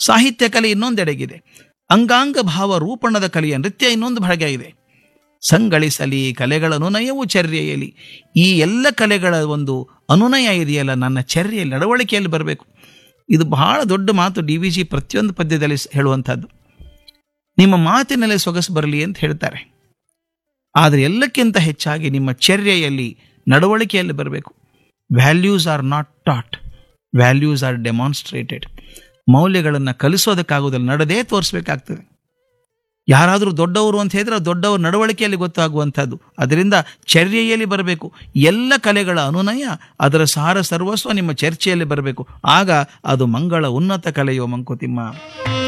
ಸಾಹಿತ್ಯ ಕಲೆ ಇನ್ನೊಂದೆಡೆಗಿದೆ ಅಂಗಾಂಗ ಭಾವ ರೂಪಣದ ಕಲೆಯ ನೃತ್ಯ ಇನ್ನೊಂದು ಭಾಗ ಇದೆ ಸಂಗಳಿಸಲಿ ಕಲೆಗಳ ಅನುನಯವು ಚರ್ಯೆಯಲ್ಲಿ ಈ ಎಲ್ಲ ಕಲೆಗಳ ಒಂದು ಅನುನಯ ಇದೆಯಲ್ಲ ನನ್ನ ಚರ್ಯೆಯಲ್ಲಿ ನಡವಳಿಕೆಯಲ್ಲಿ ಬರಬೇಕು ಇದು ಬಹಳ ದೊಡ್ಡ ಮಾತು ಡಿ ವಿ ಜಿ ಪ್ರತಿಯೊಂದು ಪದ್ಯದಲ್ಲಿ ಸ್- ಹೇಳುವಂಥದ್ದು ನಿಮ್ಮ ಮಾತಿನಲ್ಲಿ ಸೊಗಸು ಬರಲಿ ಅಂತ ಹೇಳ್ತಾರೆ ಆದರೆ ಎಲ್ಲಕ್ಕಿಂತ ಹೆಚ್ಚಾಗಿ ನಿಮ್ಮ ಚರ್ಯೆಯಲ್ಲಿ ನಡವಳಿಕೆಯಲ್ಲಿ ಬರಬೇಕು values are not taught values are demonstrated ಮೌಲ್ಯಗಳನ್ನು ಕಲಿಸೋದಕ್ಕಾಗೋದಿಲ್ಲ ನಡೆದೇ ತೋರಿಸ್ಬೇಕಾಗ್ತದೆ ಯಾರಾದರೂ ದೊಡ್ಡವರು ಅಂತ ಹೇಳಿದ್ರೆ ಆ ದೊಡ್ಡವರ ನಡವಳಿಕೆಯಲ್ಲಿ ಗೊತ್ತಾಗುವಂಥದ್ದು ಅದರಿಂದ ಚರ್ಯೆಯಲ್ಲಿ ಬರಬೇಕು ಎಲ್ಲ ಕಲೆಗಳ ಅನುನಯ ಅದರ ಸಾರ ಸರ್ವಸ್ವ ನಿಮ್ಮ ಚರ್ಚೆಯಲ್ಲಿ ಬರಬೇಕು ಆಗ ಅದು ಮಂಗಳ ಉನ್ನತ ಕಲೆಯೋ ಮಂಕುತಿಮ್ಮ